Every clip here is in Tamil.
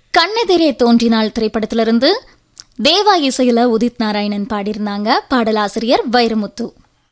கண்ணெதிரே தோன்றினாள் திரைப்படத்திலிருந்து தேவா இசையில உதித் நாராயணன் பாடியிருந்தாங்க பாடலாசிரியர் வைரமுத்து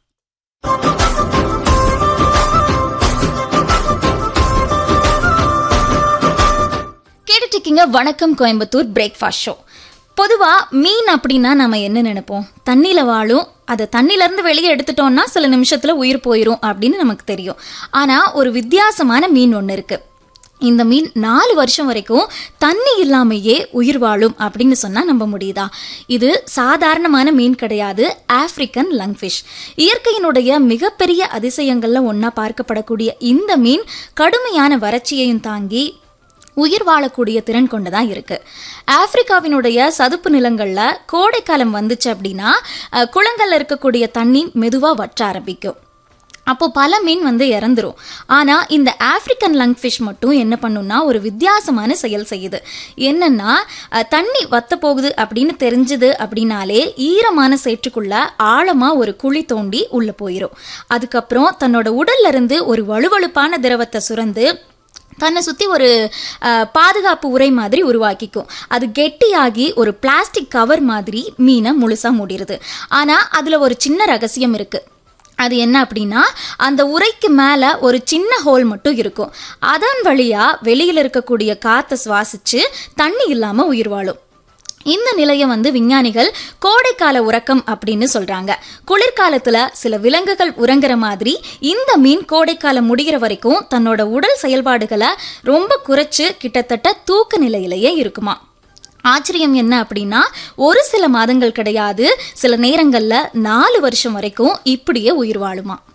கேட்டுட்டு இருக்கீங்க வணக்கம் கோயம்புத்தூர் பிரேக்ஃபாஸ்ட் ஷோ பொதுவா மீன் அப்படின்னா நம்ம என்ன நினைப்போம் தண்ணியில வாழும் அதை தண்ணில இருந்து வெளியே எடுத்துட்டோம்னா சில நிமிஷத்துல உயிர் போயிரும் அப்படின்னு நமக்கு தெரியும் ஆனா ஒரு வித்தியாசமான மீன் ஒன்று இருக்கு இந்த மீன் நாலு வருஷம் வரைக்கும் தண்ணி இல்லாமையே உயிர் வாழும் அப்படின்னு சொன்னா நம்ப முடியுதா இது சாதாரணமான மீன் கிடையாது ஆப்பிரிக்கன் லங்ஃபிஷ் இயற்கையினுடைய மிகப்பெரிய அதிசயங்கள்ல ஒண்ணா பார்க்கப்படக்கூடிய இந்த மீன் கடுமையான வறட்சியையும் தாங்கி உயிர் வாழக்கூடிய திறன் கொண்டதா இருக்கு ஆப்பிரிக்காவினுடைய சதுப்பு நிலங்கள்ல கோடைக்காலம் வந்துச்சு அப்படின்னா அஹ், குளங்கள்ல இருக்கக்கூடிய தண்ணி மெதுவா வற்ற ஆரம்பிக்கும் அப்போ பல மீன் வந்து இறந்துரும் ஆனா இந்த ஆப்பிரிக்கன் லங்ஃபிஷ் மட்டும் என்ன பண்ணும்னா ஒரு வித்தியாசமான செயல் செய்யுது என்னன்னா அஹ், தண்ணி வத்த போகுது அப்படின்னு தெரிஞ்சது அப்படின்னாலே ஈரமான சேற்றுக்குள்ள ஆழமா ஒரு குழி தோண்டி உள்ள போயிடும் அதுக்கப்புறம் தன்னோட உடல்ல இருந்து ஒரு வலுவழுப்பான திரவத்தை சுரந்து தன்னை சுற்றி ஒரு அஹ், பாதுகாப்பு உரை மாதிரி உருவாக்கிக்கும் அது கெட்டியாகி ஒரு பிளாஸ்டிக் கவர் மாதிரி மீனை முழுசாக மூடிடுது ஆனால் அதில் ஒரு சின்ன ரகசியம் இருக்குது அது என்ன அப்படின்னா அந்த உரைக்கு மேலே ஒரு சின்ன ஹோல் மட்டும் இருக்கும் அதன் வழியாக வெளியில் இருக்கக்கூடிய காற்றை சுவாசிச்சு தண்ணி இல்லாமல் உயிர் வாழும் இந்த நிலையை வந்து விஞ்ஞானிகள் கோடைக்கால உறக்கம் அப்படின்னு சொல்றாங்க குளிர்காலத்துல சில விலங்குகள் உறங்குற மாதிரி இந்த மீன் கோடைக்காலம் முடிகிற வரைக்கும் தன்னோட உடல் செயல்பாடுகளை ரொம்ப குறைச்சு கிட்டத்தட்ட தூக்க நிலையிலேயே இருக்குமா ஆச்சரியம் என்ன அப்படின்னா ஒரு சில மாதங்கள் கிடையாது சில நேரங்கள்ல நாலு வருஷம் வரைக்கும் இப்படியே உயிர் வாழுமா